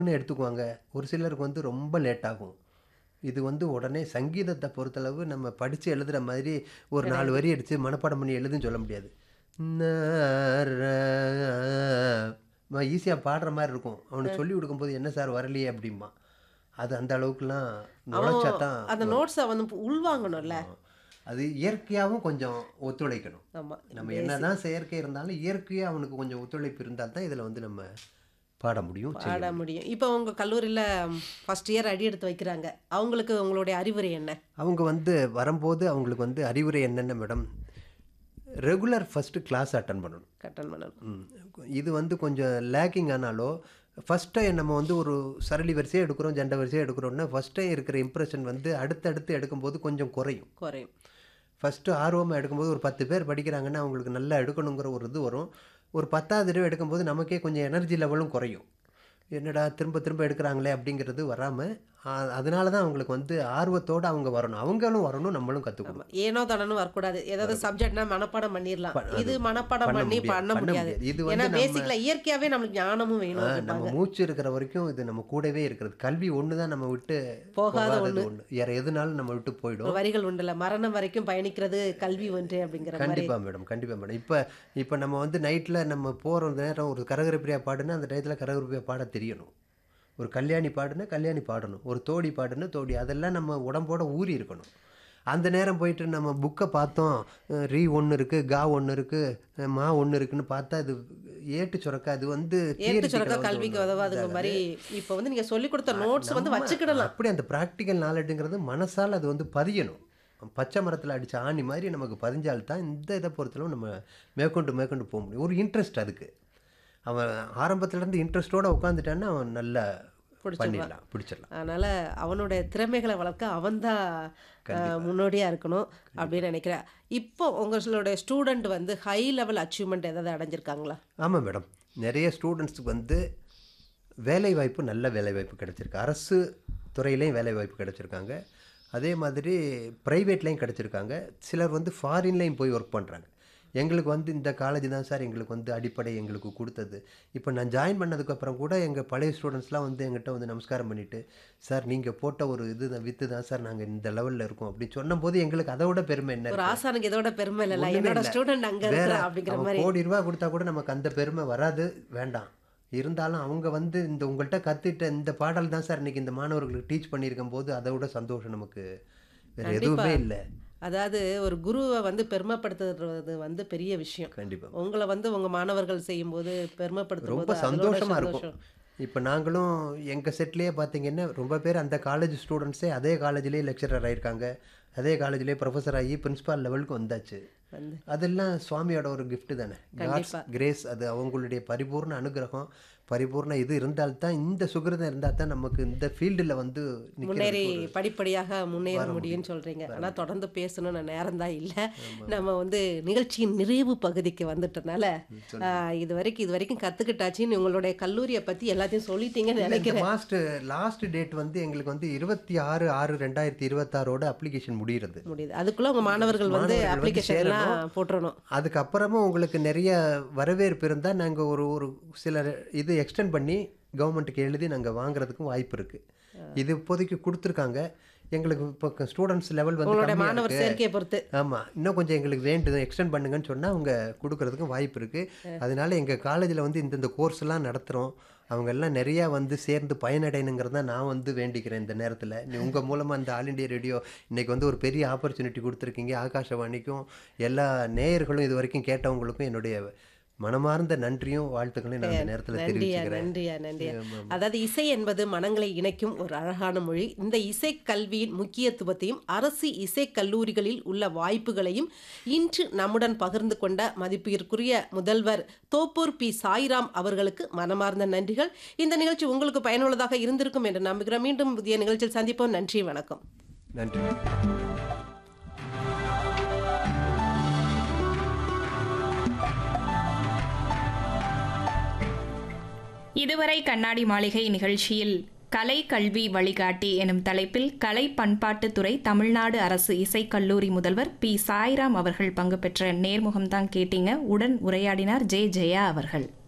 ன்னு எடுத்துக்குவாங்க ஒரு சிலருக்கு வந்து ரொம்ப லேட் ஆகும் இது வந்து உடனே சங்கீதத்தை பொறுத்தளவு நம்ம படித்து எழுதுகிற மாதிரி ஒரு நாலு வரி அடித்து மனப்பாடம் பண்ணி எழுதுன்னு சொல்ல முடியாது ஈஸியாக பாடுற மாதிரி இருக்கும் அவனுக்கு சொல்லி கொடுக்கும்போது என்ன சார் வரலையே அப்படிம்பா அது அந்த அளவுக்குலாம் நுழைச்சா தான் அந்த நோட்ஸை வந்து உள்வாங்கணும்ல அது இயற்கையாகவும் கொஞ்சம் ஒத்துழைக்கணும் ஆமா நம்ம என்னதான் செயற்கை இருந்தாலும் இயற்கையாக அவனுக்கு கொஞ்சம் ஒத்துழைப்பு இருந்தால் தான் இதில் வந்து நம்ம பாட முடியும் செய்ய பாட முடியும் இப்போ உங்க கல்லூரியில ஃபர்ஸ்ட் இயர் அடி எடுத்து வைக்கிறாங்க அவங்களுக்கு உங்களுடைய அறிவுரை என்ன அவங்க வந்து வரும்போது அவங்களுக்கு வந்து அறிவுரை என்னென்ன madam regular first class attend பண்ணணும் கட்டன் பண்ணணும் ம். இது வந்து கொஞ்சம் லேக்கிங் ஆனாலோ ஃபஸ்ட்டு நம்ம வந்து ஒரு சரளி வரிசையாக எடுக்கிறோம் ஜெண்டை வரிசையாக எடுக்கிறோம்னா ஃபஸ்ட்டே இருக்கிற இம்ப்ரெஷன் வந்து அடுத்தடுத்து எடுக்கும்போது கொஞ்சம் குறையும் குறையும் ஃபஸ்ட்டு ஆர்வமாக எடுக்கும்போது ஒரு பத்து பேர் படிக்கிறாங்கன்னா அவங்களுக்கு நல்லா எடுக்கணுங்கிற ஒரு இது வரும் ஒரு பத்தாவது தடவை எடுக்கும்போது நமக்கே கொஞ்சம் எனர்ஜி லெவலும் குறையும் என்னடா திரும்ப திரும்ப எடுக்கிறாங்களே அப்படிங்கிறது வராமல் அதனால தான் அவங்களுக்கு வந்து ஆர்வத்தோடு அவங்க வரணும் அவங்களும் வரணும் நம்மளும் கற்றுக்கணும் ஆமா. ஏனோ தானோன்னு வரக்கூடாது ஏதாவது சப்ஜெக்ட்னா மனப்பாடம் பண்ணிடலாம் இது மனப்பாடம் பண்ண பண்ணி முடியாது, பண்ண பண்ண முடியாது முடியாது. இது வந்து ஏன்னா நம்ம- பேசிக்கலா இயற்கையாவே நம்மளுக்கு ஞானமும் வேணும் ஆ, அப்படிம்பாங்க. நம்ம மூச்சு இருக்கிற வரைக்கும் இது நம்ம கூடவே இருக்கிறது கல்வி ஒன்று தான் நம்ம விட்டு போகாத போகாதது ஒன்று வேற எதுனாலும் நம்ம விட்டு போயிடும் ஒரு வரிகள் உண்டுல மரணம் வரைக்கும் பயணிக்கிறது கல்வி ஒன்று அப்படிங்கிற மாதிரி கண்டிப்பா மேடம் கண்டிப்பா மேடம் இப்போ இப்போ நம்ம வந்து நைட்டில் நம்ம போகிற நேரம் ஒரு கரகரப்பிரியா பாடுனா அந்த டயத்தில் கரகரப்பிரியா பாட தெரியணும் ஒரு கல்யாணி பாடுனா கல்யாணி பாடணும் ஒரு தோடி பாடுனா தோடி அதெல்லாம் நம்ம உடம்போட ஊறி இருக்கணும் அந்த நேரம் போயிட்டு நம்ம புக்கை பார்த்தோம் அஹ் ரீ ஒன்று இருக்குது கா ஒன்று இருக்குது மா ஒன்று இருக்குன்னு பார்த்தா அது ஏட்டு சுரக்கா அது வந்து ஏற்று theoretical சுரக்க வந்து கல்விக்கு ஒண்ணு உதவாதுங்க இதாகாது. மாதிரி இப்போ வந்து நீங்க சொல்லி கொடுத்த நோட்ஸ் வந்து நம்ம வச்சுக்கிடலாம் அப்படி அந்த ப்ராக்டிக்கல் நாலேஜுங்கிறது மனசால் அது வந்து பதியணும் பச்சை மரத்தில் அடித்த ஆணி மாதிரி நமக்கு பதிஞ்சால்தான் இந்த இதை பொறுத்தளவு நம்ம மேற்கொண்டு மேற்கொண்டு போக முடியும் ஒரு இன்ட்ரெஸ்ட் அதுக்கு அவன் ஆரம்பத்துலேருந்து இன்ட்ரெஸ்ட்டோடு உட்காந்துட்டான்னா அவன் நல்லா பண்ணிடலாம் பிடிச்சிடலாம் அதனால அவனுடைய திறமைகளை வளர்க்க அவன்தான் அஹ், முன்னோடியா இருக்கணும் அப்படின்னு நினைக்கிறேன் இப்போ உங்களுடைய ஸ்டூடெண்ட் வந்து ஹை லெவல் அச்சீவ்மெண்ட் ஏதாவது அடைஞ்சிருக்காங்களா ஆமாம் மேடம் நிறைய ஸ்டூடெண்ட்ஸுக்கு வந்து வேலை வாய்ப்பு நல்ல வேலை வாய்ப்பு கிடைச்சிருக்கு அரசு துறையிலையும் வேலை வாய்ப்பு கிடைச்சிருக்காங்க அதே மாதிரி ப்ரைவேட்லேயும் கிடைச்சிருக்காங்க சிலர் வந்து ஃபாரின்லேயும் போய் ஒர்க் பண்ணுறாங்க எங்களுக்கு வந்து இந்த காலேஜ் தான் சார் எங்களுக்கு வந்து அடிப்படை எங்களுக்கு கொடுத்தது இப்போ நான் ஜாயின் பண்ணதுக்கப்புறம் கூட எங்கள் பழைய ஸ்டூடெண்ட்ஸ்லாம் வந்து எங்கிட்ட வந்து நமஸ்காரம் பண்ணிவிட்டு சார் நீங்கள் போட்ட ஒரு இது தான் வித்து தான் சார் நாங்கள் இந்த லெவலில் இருக்கோம் அப்படின்னு சொன்னபோது எங்களுக்கு அதை விட பெருமை என்ன ஒரு இருக்கு? ஆசானுக்கு இதோட பெருமை இல்லைல்ல ஒண்ணுமே என்னோட இல்ல. ஸ்டூடெண்ட் அங்க வேற இருக்கிறா அப்படிங்கிற அவன் மாதிரி கோடி ரூபாய் கொடுத்தா கூட நமக்கு அந்த பெருமை வராது வேண்டாம் இருந்தாலும் அவங்க வந்து இந்த உங்கள்கிட்ட கத்துட்ட இந்த பாடல் தான் சார் இன்னைக்கு இந்த மாணவர்களுக்கு டீச் பண்ணியிருக்கும் போது அதை விட சந்தோஷம் நமக்கு வேற எதுவுமே இல்லை அதாவது ஒரு குருவை வந்து பெருமைப்படுத்துறது வந்து பெரிய விஷயம் கண்டிப்பா உங்களை வந்து உங்க மாணவர்கள் செய்யும்போது பெருமைப்படுத்தும் ரொம்ப போது அதோட சந்தோஷமா சந்தோஷம். இருக்கும் இப்போ நாங்களும் எங்கள் செட்லேயே பார்த்தீங்கன்னா ரொம்ப பேர் அந்த காலேஜ் ஸ்டூடெண்ட்ஸே அதே காலேஜ்லேயே லெக்சரர் ஆயிருக்காங்க அதே காலேஜ்லேயே ப்ரொஃபஸர் ஆகி பிரின்சிபால் லெவலுக்கு வந்தாச்சு வந்து அதெல்லாம் சுவாமியோட ஒரு gift தானே காட்ஸ் கிரேஸ் அது அவங்களுடைய பரிபூர்ண அனுகிரகம் பரிபூர்ண இது இருந்தால்தான் இந்த சுகிருதம் இருந்தால் தான் நமக்கு இந்த ஃபீல்டில் வந்து நிக்கிறதுக்கு முன்னேறி ஒரு- படிப்படியாக முன்னேற முடியும்னு சொல்றீங்க ஆனா தொடர்ந்து பேசணும்னு நேரம் தான் இல்லை நம்ம வந்து நிகழ்ச்சியின் நிறைவு பகுதிக்கு வந்துட்டனால ஆஹ், இது வரைக்கும் இது வரைக்கும் கத்துக்கிட்டாச்சின்னு உங்களுடைய கல்லூரியை பத்தி எல்லாத்தையும் சொல்லிட்டீங்கன்னு நினைக்கிறேன் இந்த மாஸ்ட் லாஸ்ட் டேட் வந்து எங்களுக்கு வந்து இருபத்தி ஆறு ஆறு ரெண்டாயிரத்தி இருபத்தாறோட அப்ளிகேஷன் முடிகிறது முடியுது அதுக்குள்ள உங்க மாணவர்கள் வந்து மாணவர்கள் வந்து அப்ளிகேஷன் எல்லாம் சேரணும். போட்டுறணும் அதுக்கப்புறமும் உங்களுக்கு நிறைய வரவேற்பு இருந்தால் நாங்கள் ஒரு ஒரு சில இது எக்ஸ்டெண்ட் பண்ணி கவர்மெண்ட்டுக்கு எழுதி நாங்கள் வாங்குறதுக்கும் வாய்ப்பு இருக்குது இது இப்போதைக்கு கொடுத்துருக்காங்க எங்களுக்கு இப்போ ஸ்டூடெண்ட்ஸ் லெவல் வந்து உங்களுடைய கம்மியா மாணவர் இருக்கு. சேர்க்கையை பொறுத்து ஆமாம் இன்னும் கொஞ்சம் எங்களுக்கு வேண்டுது எக்ஸ்டெண்ட் பண்ணுங்கன்னு சொன்னால் அவங்க கொடுக்கறதுக்கும் வாய்ப்பு இருக்குது அதனால எங்கள் காலேஜில் வந்து இந்தந்த கோர்ஸ்லாம் நடத்துகிறோம் அவங்க எல்லாம் நிறையா வந்து சேர்ந்து பயனடையணுங்கிறத நான் வந்து வேண்டிக்கிறேன் இந்த நேரத்தில் உங்கள் மூலமாக இந்த ஆல் இண்டியா ரேடியோ இன்னைக்கு வந்து ஒரு பெரிய ஆப்பர்ச்சுனிட்டி கொடுத்துருக்கீங்க ஆகாஷவாணிக்கும் எல்லா நேயர்களும் இது வரைக்கும் கேட்டவங்களுக்கும் என்னுடைய மனமார்ந்த நன்றியும் வாழ்த்துக்களையும் நான் இந்த நேரத்தில் நன்றியா தெரிவிச்சுக்கிறேன் நன்றியா நன்றியா அதாவது இசை என்பது மனங்களை இணைக்கும் ஒரு அழகான மொழி இந்த இசை கல்வியின் முக்கியத்துவத்தையும் அரசு இசை கல்லூரிகளில் உள்ள வாய்ப்புகளையும் இன்று நம்முடன் பகிர்ந்து கொண்ட மதிப்பிற்குரிய முதல்வர் தோப்பூர் பி சாய்ராம் அவர்களுக்கு மனமார்ந்த நன்றிகள் இந்த நிகழ்ச்சி உங்களுக்கு பயனுள்ளதாக இருந்திருக்கும் என்று நம்புகிறோம் மீண்டும் புதிய நிகழ்ச்சியில் சந்திப்போம் நன்றி வணக்கம் நன்றி இதுவரை கண்ணாடி மாளிகை நிகழ்ச்சியில் கலை கல்வி வழிகாட்டி எனும் தலைப்பில் கலை பண்பாட்டுத்துறை தமிழ்நாடு அரசு இசைக்கல்லூரி முதல்வர் பி சாய்ராம் அவர்கள் பங்கு பெற்ற நேர்முகம்தான் கேட்டீங்க உடன் உரையாடினார் ஜே ஜெயா அவர்கள்